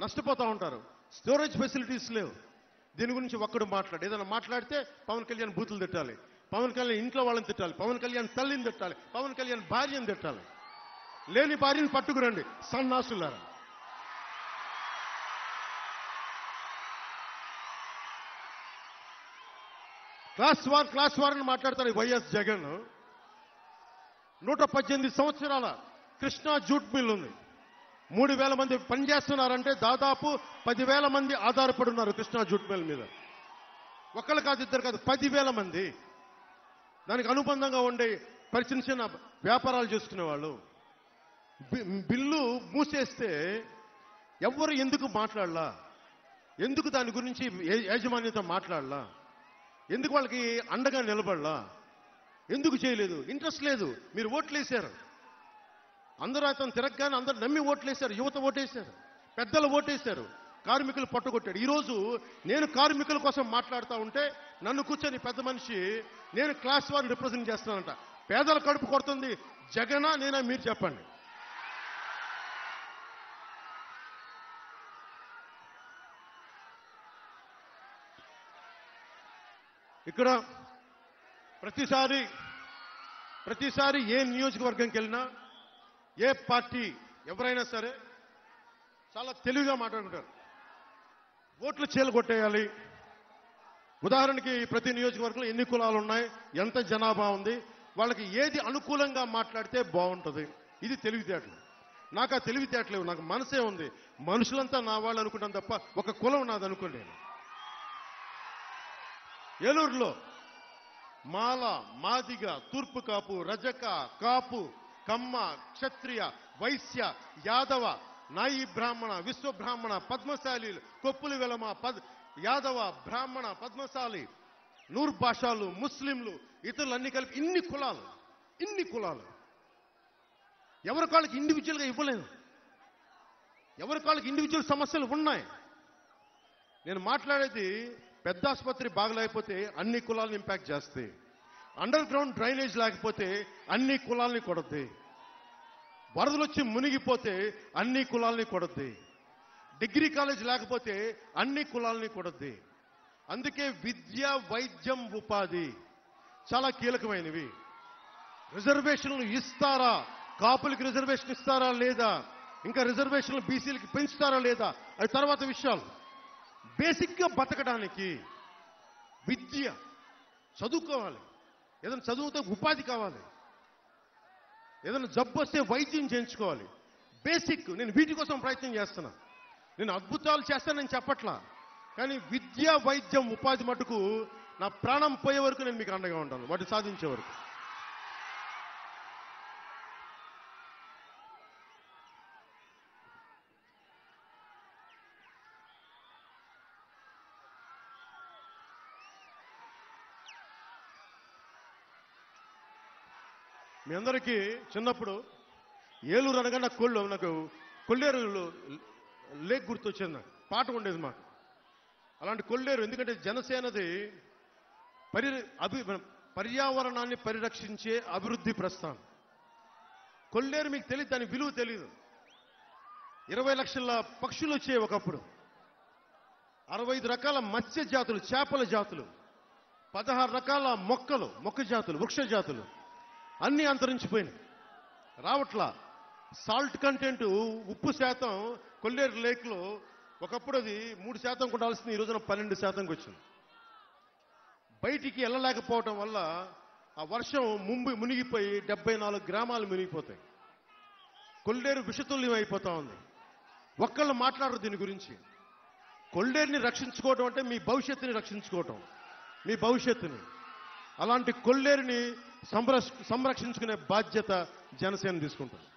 నష్టపోతూ ఉంటారు storage facilities లేవు దీని గురించి ఒక్కడు మాట్లాడు ఏదైనా మాట్లాడితే పవన్ కళ్యాణ్ బూతులు తిట్టాలి పవన్ కళ్యాణ్ ఇంట్లో వాళ్ళని తిట్టాలి పవన్ కళ్యాణ్ తల్లిని తిట్టాలి పవన్ కళ్యాణ్ భార్యను తిట్టాలి లేని భార్యను పట్టుకురండి సన్నాసులారా క్లాస్ వార్ క్లాస్ వార్ అని మాట్లాడతారు ఈ వైఎస్ జగన్ నూట పద్దెనిమిది సంవత్సరాల కృష్ణా జూట్ మిల్ ఉంది మూడు వేల మంది పనిచేస్తున్నారంటే దాదాపు పదివేల మంది ఆధారపడి ఉన్నారు కృష్ణా జూట్ మిల్ మీద ఒకళ్ళు కాదు ఇద్దరు కాదు పదివేల మంది దానికి అనుబంధంగా ఉండే పరి చిన్న చిన్న వ్యాపారాలు చేసుకునే వాళ్ళు బి- బిల్లు మూసేస్తే ఎవ్వరు ఎందుకు మాట్లాడలా ఎందుకు దాని గురించి యజ- యాజమాన్యత మాట్లాడలా ఎందుకు వాళ్ళకి అండగా నిలబడలా ఎందుకు చేయలేదు ఇంట్రెస్ట్ లేదు మీరు ఓట్లేశారు అందరూ అతను తిరగగానే అందరూ నమ్మి ఓట్లేశారు యువత ఓటేశారు పెద్దలు ఓటేశారు కార్మికులు పట్టుకొట్టాడు ఈరోజు నేను కార్మికుల కోసం మాట్లాడుతూ ఉంటే నన్ను కూర్చొని పెద్ద మనిషి నేను క్లాస్ వారిని రిప్రజెంట్ చేస్తానంట పేదల కడుపు కొడుతుంది జగనా నేనా మీరు చెప్పండి ఇక్కడ ప్రతిసారి ప్రతిసారి ఏ నియోజకవర్గంకి వెళ్ళినా ఏ పార్టీ ఎవరైనా సరే చాలా తెలివిగా మాట్లాడుకుంటారు ఓట్లు చీల కొట్టేయాలి ఉదాహరణకి ప్రతి నియోజకవర్గంలో ఎన్ని కులాలు ఉన్నాయి ఎంత జనాభా ఉంది వాళ్ళకి ఏది అనుకూలంగా మాట్లాడితే బాగుంటుంది ఇది తెలివితేటలు నాకు ఆ తెలివితేటలేవు నాకు మనసే ఉంది మనుషులంతా నా వాళ్ళు అనుకుంటాను తప్ప ఒక కులం నాది అనుకోలేను ఏలూరులో మాల మాదిగ తూర్పు కాపు రజక కాపు కమ్మ క్షత్రియ వైశ్య యాదవ నాయి బ్రాహ్మణ విశ్వ బ్రాహ్మణ పద్మశాలి కొప్పులు వెలమ పద్ యాదవ బ్రాహ్మణ పద్మశాలి నూరు భాషలు ముస్లింలు ఇతరులు అన్ని కలిపి ఇన్ని కులాలు ఇన్ని కులాలు ఎవరి కాళ్ళకి ఇండివిజువల్గా ఇవ్వలేదు ఎవరి కాళ్ళకి ఇండివిజువల్ సమస్యలు ఉన్నాయి నేను మాట్లాడేది పెద్ద ఆసుపత్రి బాగలేకపోతే అన్ని కులాలను ఇంపాక్ట్ చేస్తాయి అండర్ గ్రౌండ్ డ్రైనేజ్ లేకపోతే అన్ని కులాల్ని కొడద్ది వరదలు వచ్చి మునిగిపోతే అన్ని కులాల్ని కొడద్ది డిగ్రీ కాలేజ్ లేకపోతే అన్ని కులాల్ని కొడద్ది అందుకే విద్య వైద్యం ఉపాధి చాలా కీలకమైనవి రిజర్వేషన్లు ఇస్తారా కాపులకి రిజర్వేషన్ ఇస్తారా లేదా ఇంకా రిజర్వేషన్లు బీసీలకి పెంచుతారా లేదా అది తర్వాత విషయాలు బేసిక్గా బతకడానికి విద్య చదువుకోవాలి ఏదైనా చదువుతో ఉపాధి కావాలి ఏదైనా జబ్బు వస్తే వైద్యం చేయించుకోవాలి బేసిక్ నేను వీటి కోసం ప్రయత్నం చేస్తున్నా నేను అద్భుతాలు చేస్తానని చెప్పట్లా కానీ విద్య వైద్యం ఉపాధి మటుకు నా ప్రాణం పోయే వరకు నేను మీకు అండగా ఉంటాను వాటిని సాధించే వరకు మీ అందరికీ చిన్నప్పుడు ఏలూరు అనగా నాకు కొళ్ళు నాకు కొల్లేరు లేక్ గుర్తొచ్చింది నాకు పాట ఉండేది మాకు అలాంటి కొల్లేరు ఎందుకంటే జనసేనది పరి అభి పర్యావరణాన్ని పరిరక్షించే అభివృద్ధి ప్రస్థానం కొల్లేరు మీకు తెలియదు దాని విలువ తెలియదు ఇరవై లక్షల పక్షులు వచ్చాయి ఒకప్పుడు అరవై ఐదు రకాల మత్స్య జాతులు చేపల జాతులు పదహారు రకాల మొక్కలు మొక్క జాతులు వృక్ష జాతులు అన్నీ అంతరించిపోయినాయి రావట్లా సాల్ట్ కంటెంట్ ఉప్పు శాతం కొల్లేరు లేక్లో ఒకప్పుడు అది మూడు శాతం ఉండాల్సింది ఈ రోజున పన్నెండు శాతంకి వచ్చింది బయటికి వెళ్ళలేకపోవటం వల్ల ఆ వర్షం ముంబై మునిగిపోయి డెబ్బై నాలుగు గ్రామాలు మునిగిపోతాయి కొల్లేరు విషతుల్యం అయిపోతా ఉంది ఒక్కళ్ళు మాట్లాడరు దీని గురించి కొల్లేరుని రక్షించుకోవటం అంటే మీ భవిష్యత్తుని రక్షించుకోవటం మీ భవిష్యత్తుని అలాంటి కొల్లేరుని సంరక్ష సంరక్షించుకునే బాధ్యత జనసేన తీసుకుంటుంది